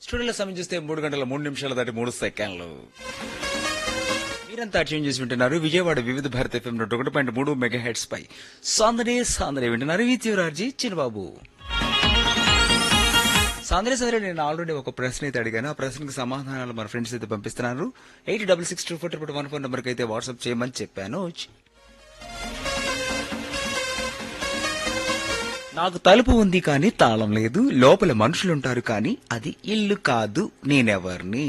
స్టూడియోలో సమయం చూస్తే మూడు గంటల మూడు నిమిషాల దాటి మూడు సెకండ్లు మీరంతా ట్యూన్ చేసి వింటున్నారు విజయవాడ వివిధ భారత ఎఫ్ఎం నూట ఒకటి పాయింట్ మూడు మెగా హెడ్స్ పై సాందరే సాందరే వింటున్నారు విత్యురార్జీ చిన్నబాబు సాందరే సాందరే నేను ఆల్రెడీ ఒక ప్రశ్న అయితే అడిగాను ఆ ప్రశ్నకి సమాధానాలు మన ఫ్రెండ్స్ అయితే పంపిస్తున్నారు eight double six two four triple one four నెంబర్కి అయితే వాట్సాప్ చేయమని చెప్పాను నాకు తలుపు ఉంది కానీ తాళం లేదు లోపల మనుషులుంటారు కానీ అది ఇల్లు కాదు నేనెవర్ని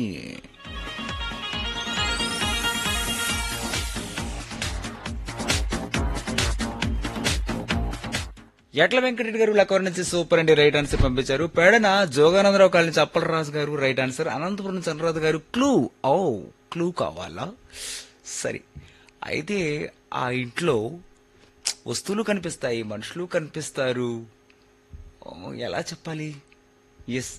ఎట్ల వెంకటరెడ్డి గారు లక్కవరం నుంచి సూపర్ అండి రైట్ ఆన్సర్ పంపించారు పేడన జోగానందరావు కాలనీ నుంచి అప్పలరాజు గారు రైట్ ఆన్సర్ అనంతపురం నుంచి అనురాధ గారు క్లూ ఓ క్లూ కావాలా సరే అయితే ఆ ఇంట్లో వస్తువులు కనిపిస్తాయి మనుషులు కనిపిస్తారు ఓ, ఎలా చెప్పాలి ఎస్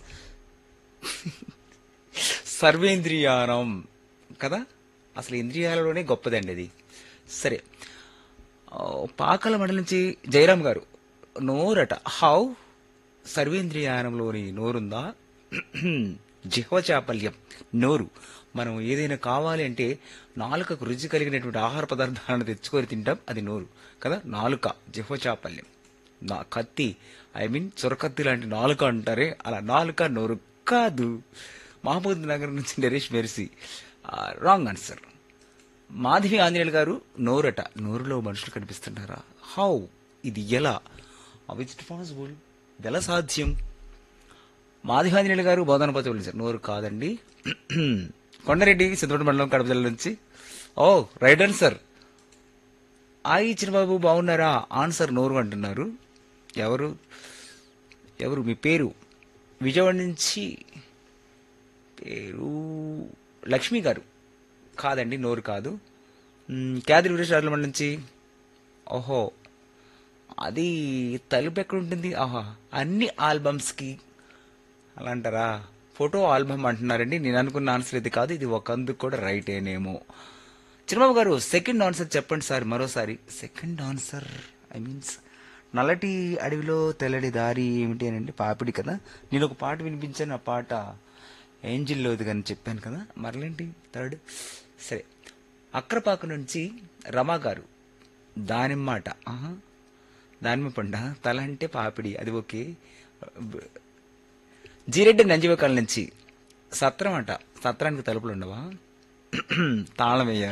సర్వేంద్రియానం కదా అసలు ఇంద్రియాలలోనే గొప్పదండి అది సరే ఆ, పాకల మండలి నుంచి జయరాం గారు నోరట హౌ సర్వేంద్రియానంలోని నోరుందా జిహ్వ చాపల్యం నోరు మనం ఏదైనా కావాలి అంటే నాలుకకు రుచి కలిగినటువంటి ఆహార పదార్థాలను తెచ్చుకొని తింటాం అది నోరు కదా నాలుక జిహ్వ చాపల్యం నా కత్తి ఐ మీన్ చొరకత్తి లాంటి నాలుక అంటారే అలా నాలుక నోరు కాదు మహబూబ్ నగర్ నుంచి Naresh Mercy wrong answer Madhavi Anjaneyulu garu నోరట నోరులో మనుషులు కనిపిస్తుంటారా హౌ ఇది ఎలా హౌ ఇట్ పాసిబుల్ ఇది ఎలా సాధ్యం మాధవి ఆంజనేయులు గారు బోధన పచ్చబడి సార్ నోరు కాదండి కొండరెడ్డి సిద్ధపడి మండలం కడప జిల్లా నుంచి ఓ రైట్ ఆన్సర్ ఆయి చిన్నబాబు బాగున్నారా ఆన్సర్ నోరు అంటున్నారు ఎవరు ఎవరు మీ పేరు విజయవాడ నుంచి పేరు లక్ష్మి గారు కాదండి నోరు కాదు మ్, క్యాదిరి వీరేశ్వరాల మండలి నుంచి ఓహో అది తలుపు ఎక్కడ ఉంటుంది ఆహా అన్ని ఆల్బమ్స్కి అలా అంటారా ఫోటో ఆల్బమ్ అంటున్నారండి నేను అనుకున్న ఆన్సర్ ఇది కాదు ఇది ఒక అందుకు కూడా రైటేనేమో చిన్నబాబు గారు సెకండ్ ఆన్సర్ చెప్పండి సార్ మరోసారి సెకండ్ ఆన్సర్ ఐ మీన్స్ నల్లటి అడవిలో తెల్లటి దారి ఏమిటి అని అంటే పాపిడి కదా నేను ఒక పాట వినిపించాను ఆ పాట ఏంజిల్లోది కానీ చెప్పాను కదా మరలేంటి థర్డ్ సరే అక్రపాక నుంచి రమా గారు దానిమ్మాట ఆహా దానిమ్మ పండ తల అంటే పాపిడి అది ఓకే జీరెడ్డి నంజివకాల నుంచి సత్రం అంట సత్రానికి తలుపులు ఉండవా తాళం వేయాలి